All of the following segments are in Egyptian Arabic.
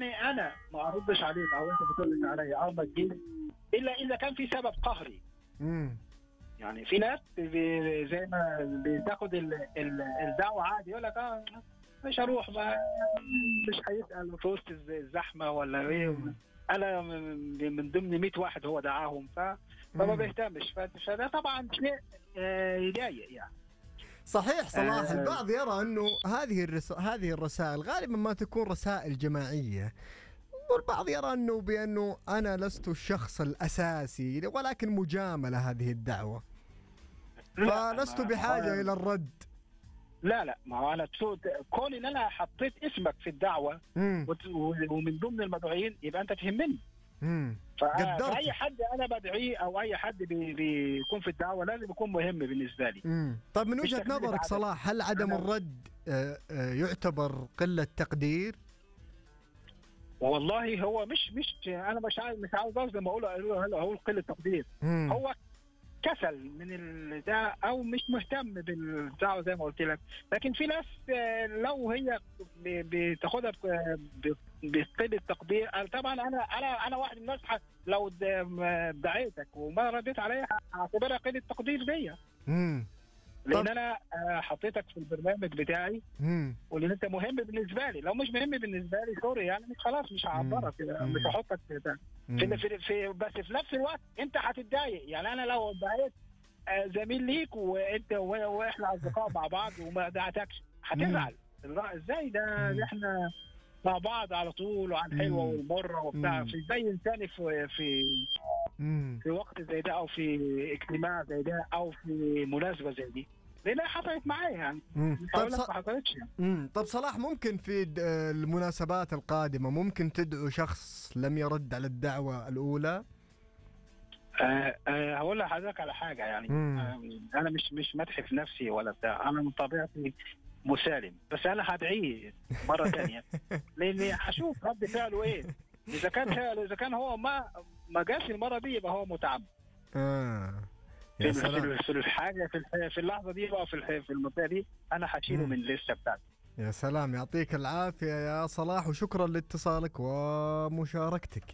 اني انا ما اردش عليك او انت بترد عليا او ما تجيلي الا اذا كان في سبب قهري امم يعني في ناس بي- زي ما بتاخد ال- ال- الدعوه عادي يقول لك اه مش هروح ما مش هيسال في وسط الز- الزحمه ولا ايه انا من من ضمن 100 واحد هو دعاهم ف فما مم. بيهتمش ف- فده طبعا شيء آه، يضايق يعني صحيح صلاح آه. البعض يرى انه هذه الرس... هذه الرسائل غالبا ما تكون رسائل جماعيه والبعض يرى انه بانه انا لست الشخص الاساسي ولكن مجامله هذه الدعوه لا، فلست ما- بحاجه ما- الى الرد لا لا ما هو انا تسو- كون ان انا حطيت اسمك في الدعوه امم وت- ومن ضمن المدعوين يبقى انت تهمني امم ف- قدرت. فاي حد انا بدعيه او اي حد بي بيكون في الدعوه لازم يكون مهم بالنسبه لي امم طيب من مش وجهه تقليل نظرك عدد. صلاح هل عدم أنا- الرد آه، آه، يعتبر قله تقدير؟ والله هو مش مش انا مش عاوز مش عاوز اظلم اقول اقول اقول قله تقدير مم. هو كسل من ال- ده او مش مهتم بالدعوه زي ما قلت لك لكن في ناس آه، لو هي ب- بتاخدها ب- ب- بقله تقدير أنا طبعا انا انا انا واحد من الناس ح- لو د- م- دعيتك وما رديت عليا هعتبرها قله تقدير ليا مم. لان طب- انا آه، حطيتك في البرنامج بتاعي مم. ولان انت مهم بالنسبه لي لو مش مهم بالنسبه لي سوري يعني مش خلاص مش هعبرك مم. مش هحطك في ده في, في, في بس في نفس الوقت انت هتتضايق يعني انا لو دعيت آه، زميل ليك وانت و- واحنا اصدقاء مع بعض وما دعتكش هتزعل الرا- ازاي ده مم. ده احنا مع بعض على طول وعلى الحلوه مم. والمره وبتاع مم. في زي انساني في في مم. في وقت زي ده او في اجتماع زي ده او في مناسبه زي دي لانها حصلت معايا يعني مم. مش طب هقول لك ص... ما حصلتش يعني مم. طب صلاح ممكن في د- آه، المناسبات القادمة ممكن تدعو شخص لم يرد على الدعوة الأولى آه آه هقول لحضرتك على حاجه يعني مم. آه انا مش مش مدحي في نفسي ولا بتاع انا من طبيعتي مسالم بس انا هدعيه مره ثانيه لاني هشوف رد فعله ايه اذا كان اذا كان هو ما ما جاش المره دي يبقى هو متعمد آه. في يا ال- في سلام ال- في الحاجه في الح- في اللحظه دي بقى في الح- في المنطقه دي انا هشيله مم. من الليسته بتاعتي يا سلام يعطيك العافية يا صلاح وشكرا لاتصالك ومشاركتك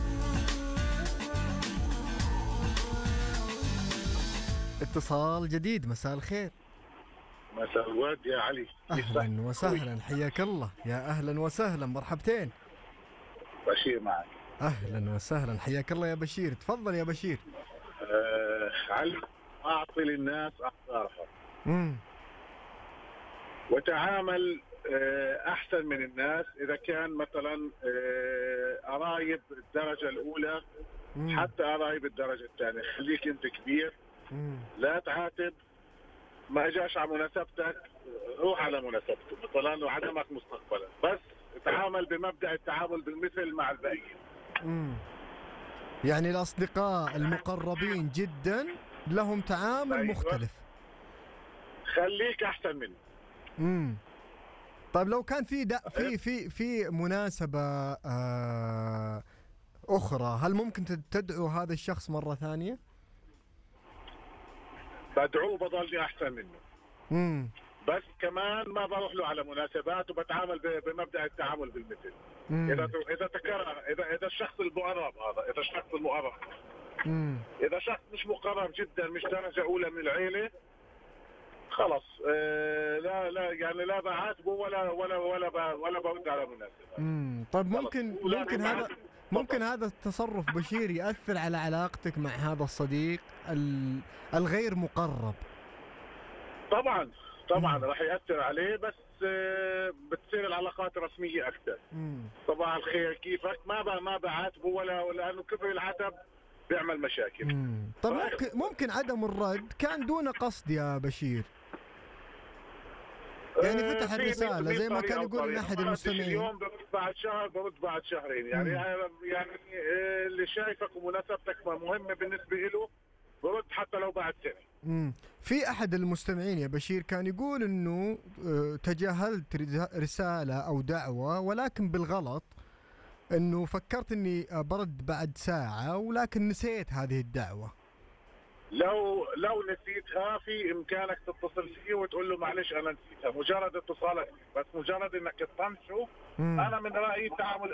اتصال جديد مساء الخير مساء الورد يا علي اهلا وسهلا حياك الله يا اهلا وسهلا مرحبتين بشير معك اهلا وسهلا حياك الله يا بشير تفضل يا بشير آه علي اعطي للناس اعذارهم امم وتعامل آه احسن من الناس اذا كان مثلا آه قرايب الدرجه الاولى حتى قرايب الدرجه الثانيه خليك انت كبير لا تعاتب ما اجاش على مناسبتك روح على مناسبته مثلا وعدمك مستقبلا بس تعامل بمبدا التعامل بالمثل مع الباقيين امم يعني الاصدقاء المقربين جدا لهم تعامل أيوة. مختلف خليك احسن منه امم طيب لو كان في دا في في في مناسبة آه أخرى هل ممكن تد- تدعو هذا الشخص مرة ثانية؟ بدعوه بضلني احسن منه امم بس كمان ما بروح له على مناسبات وبتعامل ب- بمبدا التعامل بالمثل مم. اذا اذا تكرر اذا اذا الشخص المقرب هذا اذا الشخص المقرب امم اذا شخص مش مقرب جدا مش درجه اولى من العيله خلص آه لا لا يعني لا بعاتبه ولا ولا ولا ب- ولا برد على مناسبات امم طيب ممكن ولا ممكن بمعنى- هذا ممكن هذا التصرف بشير يأثر على علاقتك مع هذا الصديق ال- الغير مقرب طبعا طبعا مم. راح ياثر عليه بس آه بتصير العلاقات رسميه اكثر امم صباح الخير كيفك ما ب- ما بعاتبه ولا لانه كثر العتب بيعمل مشاكل امم طيب طيب. ممكن ممكن عدم الرد كان دون قصد يا بشير يعني آه، فتح في- الرسالة في زي ما طريقة كان يقول وطريقة. أحد ما ردش المستمعين. اليوم برد بعد شهر برد بعد شهرين يعني يعني آه، اللي شايفك ومناسبتك مهمه بالنسبه له برد حتى لو بعد سنه امم في احد المستمعين يا بشير كان يقول انه آه، تجاهلت رز- رساله او دعوه ولكن بالغلط انه فكرت اني آه، برد بعد ساعه ولكن نسيت هذه الدعوه لو لو نسيتها في امكانك تتصل فيه وتقول له معلش انا نسيتها مجرد اتصالك بس مجرد انك تطنشه مم. انا من رايي التعامل